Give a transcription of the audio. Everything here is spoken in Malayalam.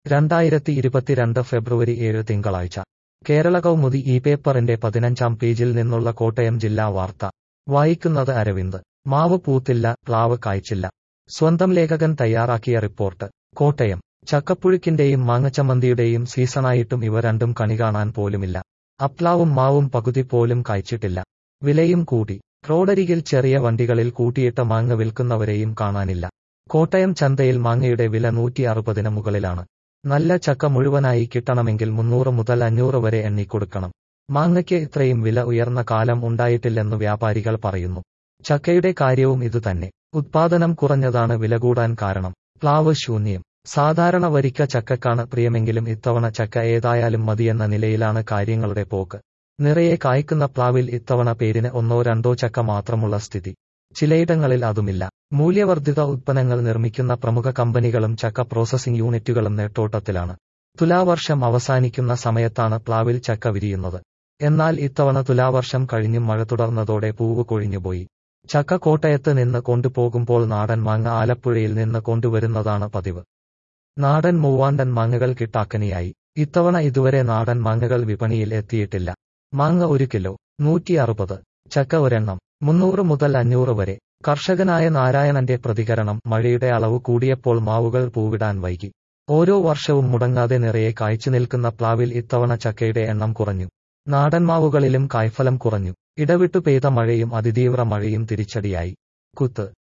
രണ്ടായിരത്തി ഇരുപത്തിരണ്ട് ഫെബ്രുവരി ഏഴ് തിങ്കളാഴ്ച കേരള കൗമുദി ഈ പേപ്പറിന്റെ പതിനഞ്ചാം പേജിൽ നിന്നുള്ള കോട്ടയം ജില്ലാ വാർത്ത വായിക്കുന്നത് അരവിന്ദ് മാവ് പൂത്തില്ല പ്ലാവ് കായ്ച്ചില്ല സ്വന്തം ലേഖകൻ തയ്യാറാക്കിയ റിപ്പോർട്ട് കോട്ടയം ചക്കപ്പുഴുക്കിന്റെയും മാങ്ങച്ചമ്മന്തിയുടെയും സീസണായിട്ടും ഇവ രണ്ടും കണി കാണാൻ പോലുമില്ല അപ്ലാവും മാവും പകുതി പോലും കായ്ച്ചിട്ടില്ല വിലയും കൂടി റോഡരികിൽ ചെറിയ വണ്ടികളിൽ കൂട്ടിയിട്ട മാങ്ങ വിൽക്കുന്നവരെയും കാണാനില്ല കോട്ടയം ചന്തയിൽ മാങ്ങയുടെ വില നൂറ്റി അറുപതിന് മുകളിലാണ് നല്ല ചക്ക മുഴുവനായി കിട്ടണമെങ്കിൽ മുന്നൂറ് മുതൽ അഞ്ഞൂറ് വരെ എണ്ണിക്കൊടുക്കണം മാങ്ങയ്ക്ക് ഇത്രയും വില ഉയർന്ന കാലം ഉണ്ടായിട്ടില്ലെന്നു വ്യാപാരികൾ പറയുന്നു ചക്കയുടെ കാര്യവും ഇതുതന്നെ ഉത്പാദനം കുറഞ്ഞതാണ് വില കൂടാൻ കാരണം പ്ലാവ് ശൂന്യം സാധാരണ വരിക്ക ചക്കക്കാണ് പ്രിയമെങ്കിലും ഇത്തവണ ചക്ക ഏതായാലും മതിയെന്ന നിലയിലാണ് കാര്യങ്ങളുടെ പോക്ക് നിറയെ കായ്ക്കുന്ന പ്ലാവിൽ ഇത്തവണ പേരിന് ഒന്നോ രണ്ടോ ചക്ക മാത്രമുള്ള സ്ഥിതി ചിലയിടങ്ങളിൽ അതുമില്ല മൂല്യവർദ്ധിത ഉത്പന്നങ്ങൾ നിർമ്മിക്കുന്ന പ്രമുഖ കമ്പനികളും ചക്ക പ്രോസസ്സിംഗ് യൂണിറ്റുകളും നെട്ടോട്ടത്തിലാണ് തുലാവർഷം അവസാനിക്കുന്ന സമയത്താണ് പ്ലാവിൽ ചക്ക വിരിയുന്നത് എന്നാൽ ഇത്തവണ തുലാവർഷം കഴിഞ്ഞും മഴ തുടർന്നതോടെ പൂവ് കൊഴിഞ്ഞുപോയി ചക്ക കോട്ടയത്ത് നിന്ന് കൊണ്ടുപോകുമ്പോൾ നാടൻ മാങ്ങ ആലപ്പുഴയിൽ നിന്ന് കൊണ്ടുവരുന്നതാണ് പതിവ് നാടൻ മൂവാണ്ടൻ മാങ്ങകൾ കിട്ടാക്കനിയായി ഇത്തവണ ഇതുവരെ നാടൻ മാങ്ങകൾ വിപണിയിൽ എത്തിയിട്ടില്ല മാങ്ങ ഒരു കിലോ നൂറ്റി അറുപത് ചക്ക ഒരെണ്ണം മുന്നൂറ് മുതൽ അഞ്ഞൂറ് വരെ കർഷകനായ നാരായണന്റെ പ്രതികരണം മഴയുടെ അളവ് കൂടിയപ്പോൾ മാവുകൾ പൂവിടാൻ വൈകി ഓരോ വർഷവും മുടങ്ങാതെ നിറയെ കായ്ച്ചു നിൽക്കുന്ന പ്ലാവിൽ ഇത്തവണ ചക്കയുടെ എണ്ണം കുറഞ്ഞു നാടൻ മാവുകളിലും കായ്ഫലം കുറഞ്ഞു ഇടവിട്ടു പെയ്ത മഴയും അതിതീവ്ര മഴയും തിരിച്ചടിയായി കുത്ത്